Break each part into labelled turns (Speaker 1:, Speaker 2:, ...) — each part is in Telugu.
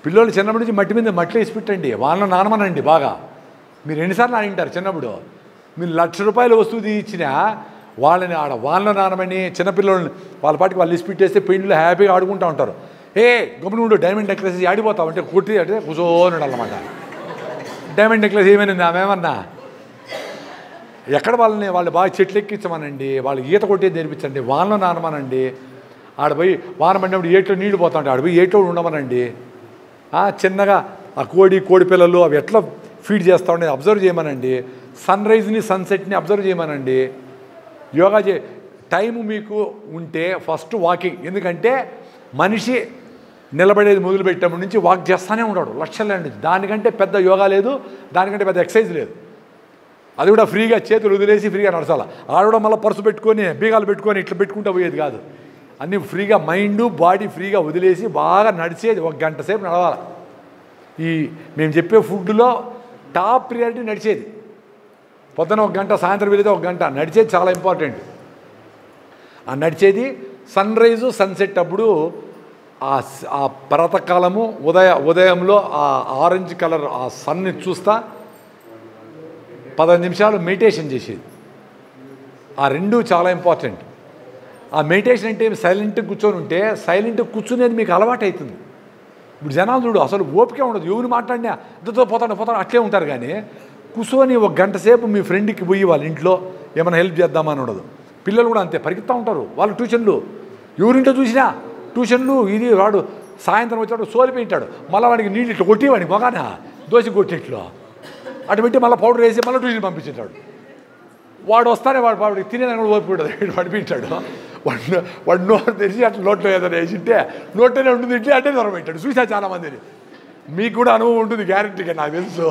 Speaker 1: పిల్లలు చిన్నప్పటి నుంచి మట్టి మీద మట్టి వేసి పెట్టండి వాళ్ళని నానమనండి బాగా మీరు ఎన్నిసార్లు నానింటారు చిన్నప్పుడు మీరు లక్ష రూపాయల వస్తువు ఇచ్చినా వాళ్ళని ఆడ వాళ్ళ నానమని చిన్నపిల్లల్ని వాళ్ళ పాటికి వాళ్ళు ఇసి పెట్టేస్తే పెయింట్లు హ్యాపీగా ఆడుకుంటూ ఉంటారు ఏ గమ్మున ఉండు డైమండ్ నెక్లెస్ ఆడిపోతావు అంటే కొట్టి అంటే కూర్చోని ఉండాలన్నమాట డైమండ్ నెక్లెస్ ఏమైంది ఆమెమన్నా ఎక్కడ వాళ్ళని వాళ్ళు బాగా చెట్లు ఎక్కించమనండి వాళ్ళు ఈత కొట్టేది నేర్పించండి వానలో నానమనండి ఆడ పోయి వాన పడినప్పుడు ఏట్లో నీళ్లు పోతా ఉంటాయి ఆడ పోయి ఏట్లో ఉండమనండి ఆ, చిన్నగా ఆ కోడి కోడి పిల్లలు అవి ఎట్లా ఫీడ్ చేస్తూ ఉండే అబ్జర్వ్ చేయమనండి సన్ రైజ్ని సన్సెట్ని అబ్జర్వ్ చేయమనండి యోగా చే టైం మీకు ఉంటే ఫస్ట్ వాకింగ్ ఎందుకంటే మనిషి నిలబడేది మొదలుపెట్టినప్పటి నుంచి వాక్ చేస్తూనే ఉంటాడు లక్షలండి దానికంటే పెద్ద యోగా లేదు దానికంటే పెద్ద ఎక్సర్సైజ్ లేదు అది కూడా ఫ్రీగా చేతులు వదిలేసి ఫ్రీగా నడచాలి ఆడ కూడా మళ్ళీ పర్సు పెట్టుకొని బీగాలు పెట్టుకొని ఇట్లా పెట్టుకుంటూ పోయేది కాదు అన్నీ ఫ్రీగా మైండ్ బాడీ ఫ్రీగా వదిలేసి బాగా నడిచేది ఒక గంట సేపు నడవాలి ఈ మేము చెప్పే ఫుడ్లో టాప్ ప్రియారిటీ నడిచేది పొద్దున ఒక గంట సాయంత్రం వెళితే ఒక గంట నడిచేది చాలా ఇంపార్టెంట్ ఆ నడిచేది సన్ రైజు సన్సెట్ అప్పుడు ఆ స- ఆ పర్వతకాలము ఉదయ ఉదయంలో ఆ ఆరెంజ్ కలర్ ఆ సన్ని చూస్తా పదహైదు నిమిషాలు మెడిటేషన్ చేసేది ఆ రెండు చాలా ఇంపార్టెంట్ ఆ మెడిటేషన్ అంటే సైలెంట్గా కూర్చొని ఉంటే సైలెంట్గా కూర్చునేది మీకు అలవాటు అవుతుంది ఇప్పుడు జనాలు చూడు అసలు ఓపిక ఉండదు ఎవరు మాట్లాడినా ఇద్దరితో పోతాడు పోతాడు అట్లే ఉంటారు కానీ కూర్చొని ఒక గంట సేపు మీ ఫ్రెండ్కి పోయి వాళ్ళ ఇంట్లో ఏమైనా హెల్ప్ చేద్దామని ఉండదు పిల్లలు కూడా అంతే పరిగెత్తా ఉంటారు వాళ్ళు ట్యూషన్లు ఎవరింట్లో చూసినా ట్యూషన్లు ఇది వాడు సాయంత్రం వచ్చాడు సోలిపోయింటాడు మళ్ళీ వాడికి నీళ్ళు ఇట్లా కొట్టి వాడికి మొగాన దోశ కొట్టిట్లో అటు పెట్టి మళ్ళీ పౌడర్ వేసి మళ్ళీ ట్యూషన్ పంపించేటాడు వాడు వస్తానే వాడు వాడికి తినేదాన్ని కూడా ఓపిక ఉండదు వీడు పడిపించాడు వాడు వాడు నోరు తెరిచి అట్లా నోట్లో ఏదైనా వేసింటే నోట్లోనే ఉంటుంది ఇట్లే అంటే దూరం పెట్టాడు చూసా చాలా మందిని మీకు కూడా అనుభవం ఉంటుంది గ్యారెంటీగా నాకు తెలుసు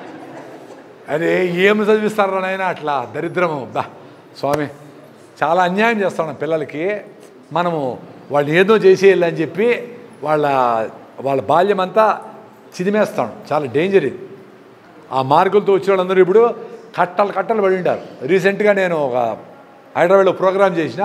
Speaker 1: అరే ఏం చదివిస్తారా నాయన అట్లా దరిద్రము బా స్వామి చాలా అన్యాయం చేస్తాం పిల్లలకి మనము వాళ్ళు ఏదో చేసేయాలి అని చెప్పి వాళ్ళ వాళ్ళ బాల్యం అంతా చిదిమేస్తాం చాలా డేంజర్ ఇది ఆ మార్కులతో వచ్చిన వాళ్ళందరూ ఇప్పుడు కట్టలు కట్టలు పడి ఉంటారు రీసెంట్గా నేను ఒక హైదరాబాద్లో ప్రోగ్రామ్ చేసిన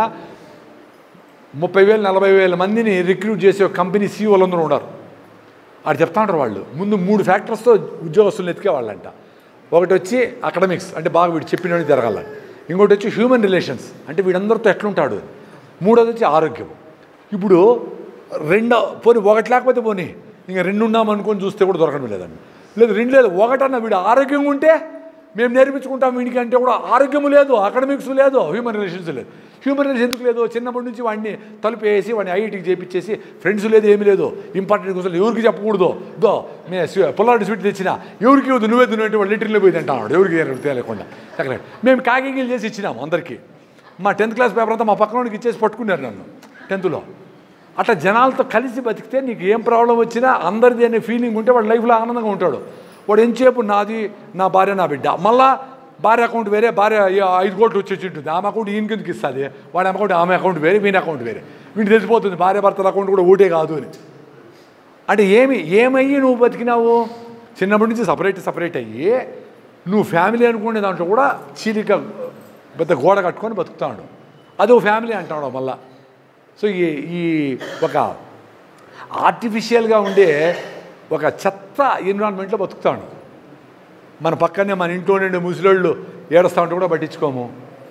Speaker 1: ముప్పై వేలు నలభై వేల మందిని రిక్రూట్ చేసే ఒక కంపెనీ సీఓలు అందరూ ఉన్నారు అది చెప్తా ఉంటారు వాళ్ళు ముందు మూడు ఫ్యాక్టర్స్తో ఉద్యోగస్తులను ఎత్తికేవాళ్ళంట ఒకటి వచ్చి అకాడమిక్స్ అంటే బాగా వీడు చెప్పినవి తిరగాల ఇంకోటి వచ్చి హ్యూమన్ రిలేషన్స్ అంటే వీడందరితో ఎట్లుంటాడు మూడోది వచ్చి ఆరోగ్యం ఇప్పుడు రెండో పోనీ ఒకటి లేకపోతే పోనీ ఇంకా రెండు ఉన్నాం అనుకొని చూస్తే కూడా దొరకడం లేదండి లేదు రెండు లేదు ఒకటన్నా వీడు ఆరోగ్యంగా ఉంటే మేము నేర్పించుకుంటాం వీడికి అంటే కూడా ఆరోగ్యం లేదు అకాడమిక్స్ లేదు హ్యూమన్ రిలేషన్స్ లేదు హ్యూమన్ రిలేషన్స్ ఎందుకు లేదు చిన్నప్పటి నుంచి వాడిని తలుపు వేసి వాడిని ఐఐటికి చేపించేసి ఫ్రెండ్స్ లేదు ఏమీ లేదు ఇంపార్టెంట్ కూర్చొని ఎవరికి చెప్పకూడదు దో మే పుల్లాడి స్వీట్ తెచ్చినా ఎవరికి ఇవ్వదు నువ్వే తిన్నట్టు వాడు లిటర్లో పోయి తింటాడు ఎవరికి తెలియకుండా అక్కడ మేము కాకింగిలు చేసి ఇచ్చినాము అందరికీ మా టెన్త్ క్లాస్ పేపర్ అంతా మా పక్కనోడికి ఇచ్చేసి పట్టుకున్నారు నన్ను టెన్త్లో అట్లా జనాలతో కలిసి బతికితే నీకు ఏం ప్రాబ్లం వచ్చినా అందరిది అనే ఫీలింగ్ ఉంటే వాడు లైఫ్లో ఆనందంగా ఉంటాడు వాడు ఎంతసేపు నాది నా భార్య నా బిడ్డ మళ్ళా భార్య అకౌంట్ వేరే భార్య ఏ- ఐదు కోట్లు వచ్చి ఉంటుంది ఆమె అకౌంట్ ఈయన కిందకి ఇస్తుంది వాడి అకౌంట్ ఆమె అకౌంట్ వేరే వీని అకౌంట్ వేరే వీడికి తెలిసిపోతుంది భార్య భర్తల అకౌంట్ కూడా ఒకటే కాదు అని అంటే ఏమి ఏమయ్యి నువ్వు బతికినావు చిన్నప్పటి నుంచి సపరేట్ సపరేట్ అయ్యి నువ్వు ఫ్యామిలీ అనుకునే దాంట్లో కూడా చీలిక పెద్ద గోడ కట్టుకొని బతుకుతాడు అది ఓ ఫ్యామిలీ అంటాడు మళ్ళా సో ఈ ఈ ఒక ఆర్టిఫిషియల్గా ఉండే ఒక చెత్త ఎన్విరాన్మెంట్లో బతుకుతాడు మన పక్కనే మన ఇంట్లో నుండి ముసలోళ్ళు ఏడుస్తూ ఉంటే కూడా పట్టించుకోము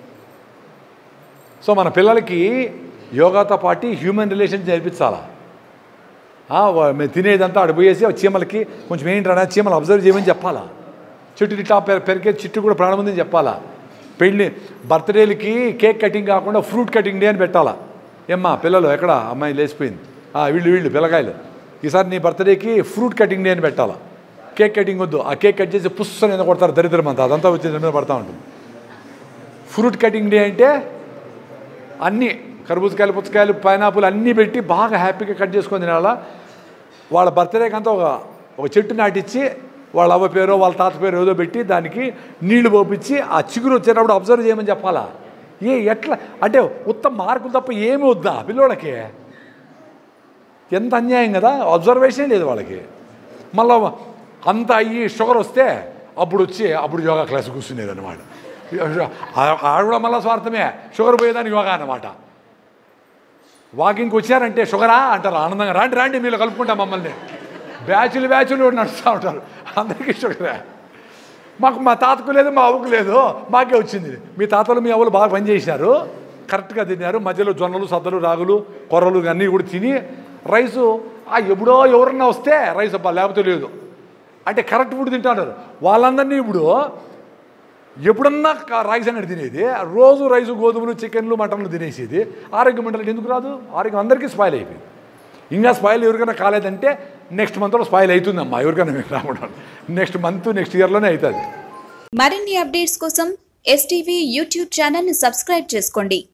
Speaker 1: సో మన పిల్లలకి యోగాతో పాటు హ్యూమన్ రిలేషన్స్ నేర్పించాలా ఆ, వా- మేము తినేదంతా అక్కడ పోయేసి ఆ చీమలకి కొంచెం ఏంటన్నా చీమలు అబ్జర్వ్ చేయమని చెప్పాలా చెట్టు ఇట్లా పెర పెరిగే చెట్టు కూడా ప్రాణం ఉందని చెప్పాలా పెళ్ళి బర్త్డేలకి కేక్ కటింగ్ కాకుండా ఫ్రూట్ కటింగ్ డే అని పెట్టాలా ఏమ్మా పిల్లలు ఎక్కడ అమ్మాయి లేచిపోయింది ఆ, వీళ్ళు వీళ్ళు పిల్లకాయలు ఈసారి నీ బర్త్డేకి ఫ్రూట్ కటింగ్ డే అని పెట్టాలా కేక్ కటింగ్ వద్దు ఆ కేక్ కట్ చేసి పుస్తకం ఏదో కొడతారు దరిద్రం అంతా అదంతా వచ్చి దాని మీద పడతా ఉంటుంది ఫ్రూట్ కటింగ్ డే అంటే అన్నీ కర్బూజకాయలు పుచ్చకాయలు పైనాపుల్ అన్నీ పెట్టి బాగా హ్యాపీగా కట్ చేసుకొని తినాలా వాళ్ళ బర్త్డేకి అంతా ఒక ఒక చెట్టు నాటిచ్చి వాళ్ళ అవ్వ పేరు వాళ్ళ తాత పేరు ఏదో పెట్టి దానికి నీళ్లు పోపించి ఆ చిగురు వచ్చేటప్పుడు అబ్జర్వ్ చేయమని చెప్పాలా ఏ ఎట్లా అంటే ఉత్తమ మార్కులు తప్ప ఏమి వద్దా పిల్లోళ్ళకి ఎంత అన్యాయం కదా అబ్జర్వేషన్ లేదు వాళ్ళకి మళ్ళా అంత అయ్యి షుగర్ వస్తే అప్పుడు వచ్చి అప్పుడు యోగా క్లాస్ కూర్చునేది అనమాట ఆడ కూడా మళ్ళీ స్వార్థమే షుగర్ పోయేదానికి యోగా అన్నమాట వాకింగ్కి వచ్చారంటే షుగరా అంటారు ఆనందంగా రాండి రాండి మీరు కలుపుకుంటా మమ్మల్ని బ్యాచులు బ్యాచులు నడుస్తూ ఉంటారు అందరికీ షుగరే మాకు మా తాతకు లేదు మా అవ్వకు లేదు మాకే వచ్చింది మీ తాతలు మీ అవ్వలు బాగా పనిచేసినారు కరెక్ట్గా తిన్నారు మధ్యలో జొన్నలు సద్దలు రాగులు కొర్రలు అన్నీ కూడా తిని రైసు ఆ ఎప్పుడో ఎవరన్నా వస్తే రైస్ అబ్బా లేకపోతే లేదు అంటే కరెక్ట్ ఫుడ్ తింటున్నారు వాళ్ళందరినీ ఇప్పుడు ఎప్పుడన్నా క- రైస్ అనేది తినేది రోజు రైసు గోధుమలు చికెన్లు మటన్లు తినేసేది ఆరోగ్యం అంటే ఎందుకు రాదు ఆరోగ్యం అందరికీ స్పాయిల్ అయిపోయింది ఇంకా స్పాయిల్ ఎవరికైనా కాలేదంటే నెక్స్ట్ మంత్లో స్పాయిల్ అవుతుందమ్మా ఎవరికైనా మీకు రాకుండా నెక్స్ట్ మంత్ నెక్స్ట్ ఇయర్లోనే అవుతుంది
Speaker 2: మరిన్ని అప్డేట్స్ కోసం ఎస్టీవీ యూట్యూబ్ ఛానల్ని సబ్స్క్రైబ్ చేసుకోండి